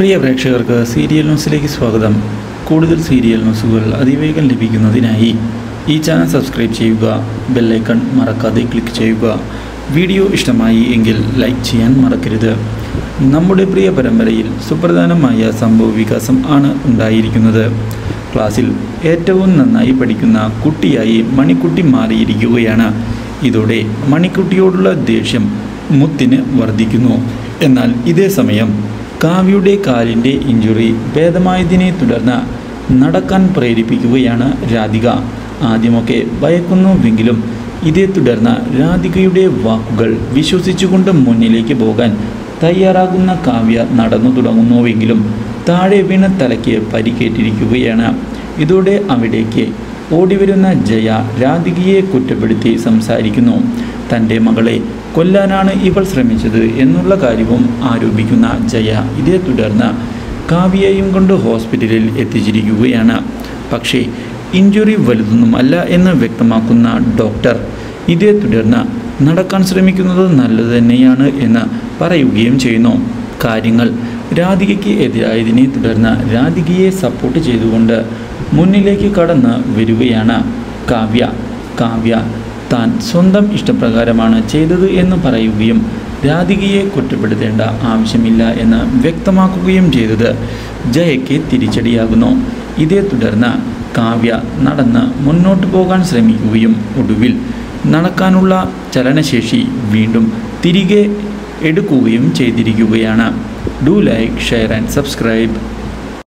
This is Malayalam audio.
പ്രിയ പ്രേക്ഷകർക്ക് സീരിയൽ ന്യൂസിലേക്ക് സ്വാഗതം കൂടുതൽ സീരിയൽ ന്യൂസുകൾ അതിവേഗം ലഭിക്കുന്നതിനായി ഈ ചാനൽ സബ്സ്ക്രൈബ് ചെയ്യുക ബെല്ലൈക്കൺ മറക്കാതെ ക്ലിക്ക് ചെയ്യുക വീഡിയോ ഇഷ്ടമായി എങ്കിൽ ലൈക്ക് ചെയ്യാൻ മറക്കരുത് നമ്മുടെ പ്രിയ പരമ്പരയിൽ സുപ്രധാനമായ സംഭവ വികാസം ആണ് ഉണ്ടായിരിക്കുന്നത് ക്ലാസ്സിൽ ഏറ്റവും നന്നായി പഠിക്കുന്ന കുട്ടിയായി മണിക്കുട്ടി മാറിയിരിക്കുകയാണ് ഇതോടെ മണിക്കുട്ടിയോടുള്ള ദേഷ്യം മുത്തിന് വർദ്ധിക്കുന്നു എന്നാൽ ഇതേ സമയം കാവ്യയുടെ കാലിൻ്റെ ഇഞ്ചുറി ഭേദമായതിനെ തുടർന്ന് നടക്കാൻ പ്രേരിപ്പിക്കുകയാണ് രാധിക ആദ്യമൊക്കെ ഭയക്കുന്നുവെങ്കിലും ഇതേ തുടർന്ന് രാധികയുടെ വാക്കുകൾ വിശ്വസിച്ചുകൊണ്ട് മുന്നിലേക്ക് പോകാൻ തയ്യാറാകുന്ന കാവ്യ നടന്നു തുടങ്ങുന്നുവെങ്കിലും താഴെ വീണ തലയ്ക്ക് പരിക്കേറ്റിരിക്കുകയാണ് ഇതോടെ അവിടേക്ക് ഓടിവരുന്ന ജയ രാധികയെ കുറ്റപ്പെടുത്തി സംസാരിക്കുന്നു തൻ്റെ മകളെ കൊല്ലാനാണ് ഇവൾ ശ്രമിച്ചത് എന്നുള്ള കാര്യവും ആരോപിക്കുന്ന ജയ ഇതേ തുടർന്ന് കാവ്യയും കൊണ്ട് ഹോസ്പിറ്റലിൽ എത്തിച്ചിരിക്കുകയാണ് പക്ഷേ ഇഞ്ചുറി വലുതൊന്നും അല്ല എന്ന് വ്യക്തമാക്കുന്ന ഡോക്ടർ ഇതേ തുടർന്ന് നടക്കാൻ ശ്രമിക്കുന്നത് നല്ലത് തന്നെയാണ് എന്ന് പറയുകയും ചെയ്യുന്നു കാര്യങ്ങൾ രാധികയ്ക്ക് എതിരായതിനെ തുടർന്ന് രാധികയെ സപ്പോർട്ട് ചെയ്തുകൊണ്ട് മുന്നിലേക്ക് കടന്ന് വരികയാണ് കാവ്യ കാവ്യ താൻ സ്വന്തം ഇഷ്ടപ്രകാരമാണ് ചെയ്തത് എന്ന് പറയുകയും രാധികയെ കുറ്റപ്പെടുത്തേണ്ട ആവശ്യമില്ല എന്ന് വ്യക്തമാക്കുകയും ചെയ്തത് ജയയ്ക്ക് തിരിച്ചടിയാകുന്നു ഇതേ തുടർന്ന് കാവ്യ നടന്ന് മുന്നോട്ട് പോകാൻ ശ്രമിക്കുകയും ഒടുവിൽ നടക്കാനുള്ള ചലനശേഷി വീണ്ടും തിരികെ എടുക്കുകയും ചെയ്തിരിക്കുകയാണ് do like share and subscribe